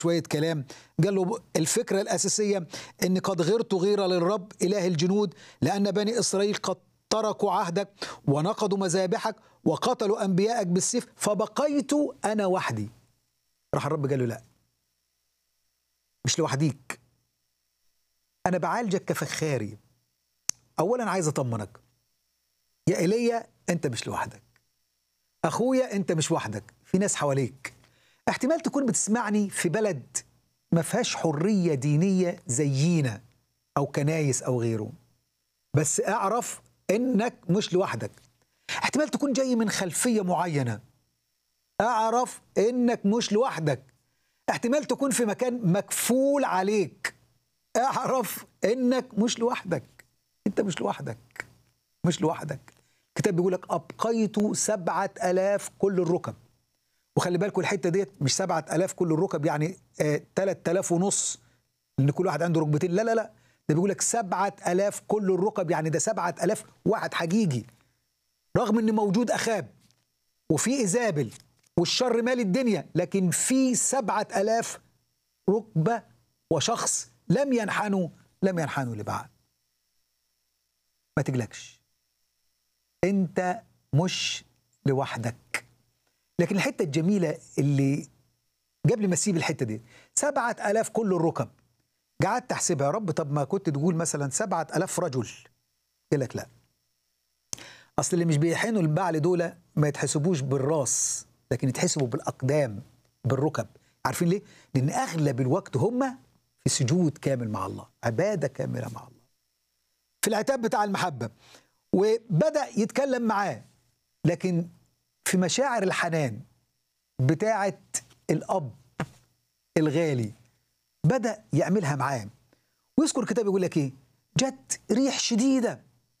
شويه كلام قال له الفكره الاساسيه ان قد غرت غيره للرب اله الجنود لان بني اسرائيل قد تركوا عهدك ونقضوا مذابحك وقتلوا انبيائك بالسيف فبقيت انا وحدي راح الرب قال له لا مش لوحديك انا بعالجك كفخاري اولا عايز اطمنك يا ايليا انت مش لوحدك اخويا انت مش وحدك في ناس حواليك احتمال تكون بتسمعني في بلد ما فيهاش حريه دينيه زينا او كنايس او غيره بس اعرف انك مش لوحدك احتمال تكون جاي من خلفيه معينه اعرف انك مش لوحدك احتمال تكون في مكان مكفول عليك اعرف انك مش لوحدك انت مش لوحدك مش لوحدك الكتاب بيقول لك ابقيت سبعة ألاف كل الركب وخلي بالكم الحته ديت مش سبعة ألاف كل الركب يعني آه تلات آلاف ونص لان كل واحد عنده ركبتين لا لا لا ده بيقول لك سبعة ألاف كل الركب يعني ده سبعة ألاف واحد حقيقي رغم ان موجود اخاب وفي ايزابل والشر مال الدنيا لكن في سبعة ألاف ركبة وشخص لم ينحنوا لم ينحنوا لبعض ما تقلقش انت مش لوحدك لكن الحتة الجميلة اللي قبل ما اسيب الحتة دي سبعة ألاف كل الركب قعدت احسبها يا رب طب ما كنت تقول مثلا سبعة ألاف رجل قال لك لا اصل اللي مش بيحنوا البعل دول ما يتحسبوش بالراس لكن يتحسبوا بالاقدام بالركب عارفين ليه لان اغلب الوقت هم في سجود كامل مع الله عباده كامله مع الله في العتاب بتاع المحبه وبدا يتكلم معاه لكن في مشاعر الحنان بتاعه الاب الغالي بدا يعملها معاه ويذكر الكتاب يقول لك ايه جت ريح شديده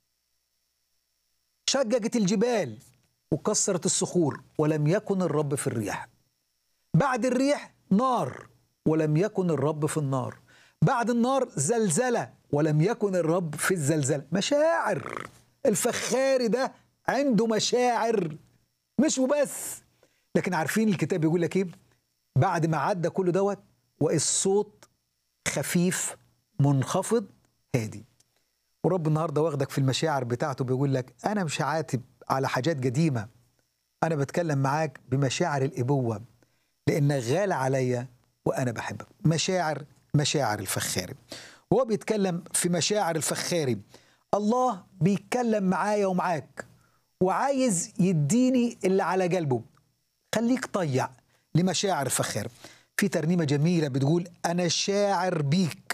شججت الجبال وكسرت الصخور ولم يكن الرب في الريح بعد الريح نار ولم يكن الرب في النار بعد النار زلزلة ولم يكن الرب في الزلزلة مشاعر الفخاري ده عنده مشاعر مش وبس لكن عارفين الكتاب يقول لك ايه بعد ما عدى كل دوت والصوت خفيف منخفض هادي ورب النهارده واخدك في المشاعر بتاعته بيقول لك انا مش عاتب على حاجات قديمه انا بتكلم معاك بمشاعر الابوه لانك غالي عليا وانا بحبك مشاعر مشاعر الفخاري وهو بيتكلم في مشاعر الفخاري الله بيتكلم معايا ومعاك وعايز يديني اللي على قلبه خليك طيع لمشاعر الفخاري في ترنيمه جميله بتقول انا شاعر بيك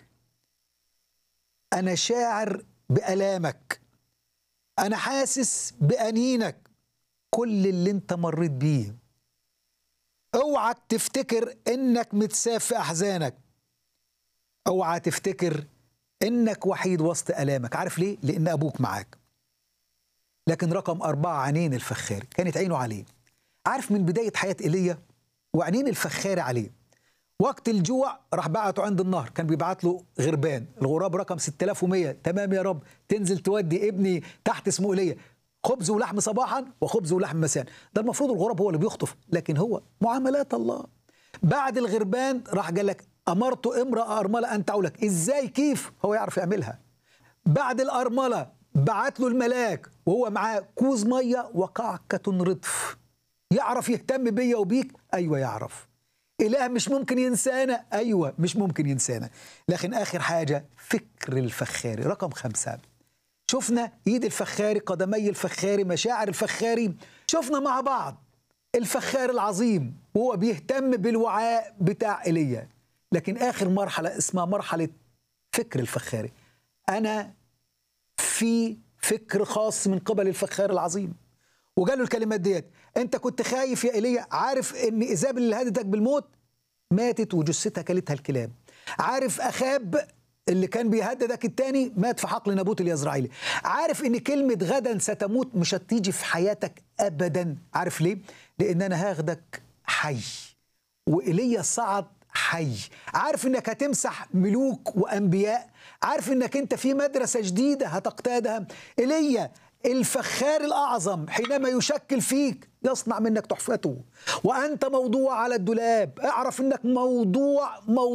انا شاعر بألامك أنا حاسس بأنينك كل اللي أنت مريت بيه اوعك تفتكر إنك متساف في أحزانك اوعى تفتكر إنك وحيد وسط ألامك عارف ليه؟ لأن أبوك معاك لكن رقم أربعة عينين الفخاري كانت عينه عليه عارف من بداية حياة إيليا وعينين الفخاري عليه وقت الجوع راح بعته عند النهر كان بيبعت له غربان الغراب رقم 6100 تمام يا رب تنزل تودي ابني تحت اسمه ايليا خبز ولحم صباحا وخبز ولحم مساء ده المفروض الغراب هو اللي بيخطف لكن هو معاملات الله بعد الغربان راح قال لك امرت امراه ارمله ان تعولك ازاي كيف هو يعرف يعملها بعد الارمله بعت له الملاك وهو معاه كوز ميه وقعكه رطف يعرف يهتم بيا وبيك ايوه يعرف إله مش ممكن ينسانا أيوة مش ممكن ينسانا لكن آخر حاجة فكر الفخاري رقم خمسة شفنا إيد الفخاري قدمي الفخاري مشاعر الفخاري شفنا مع بعض الفخار العظيم وهو بيهتم بالوعاء بتاع إيليا لكن آخر مرحلة اسمها مرحلة فكر الفخاري أنا في فكر خاص من قبل الفخار العظيم وقال له الكلمات ديت انت كنت خايف يا ايليا عارف ان ايزابل اللي هددك بالموت ماتت وجثتها كلتها الكلاب عارف اخاب اللي كان بيهددك التاني مات في حقل نابوت اليزرعيلي عارف ان كلمة غدا ستموت مش هتيجي في حياتك ابدا عارف ليه لان انا هاخدك حي وايليا صعد حي عارف انك هتمسح ملوك وانبياء عارف انك انت في مدرسة جديدة هتقتادها ايليا الفخار الأعظم حينما يشكل فيك يصنع منك تحفته وأنت موضوع على الدولاب اعرف أنك موضوع موضوع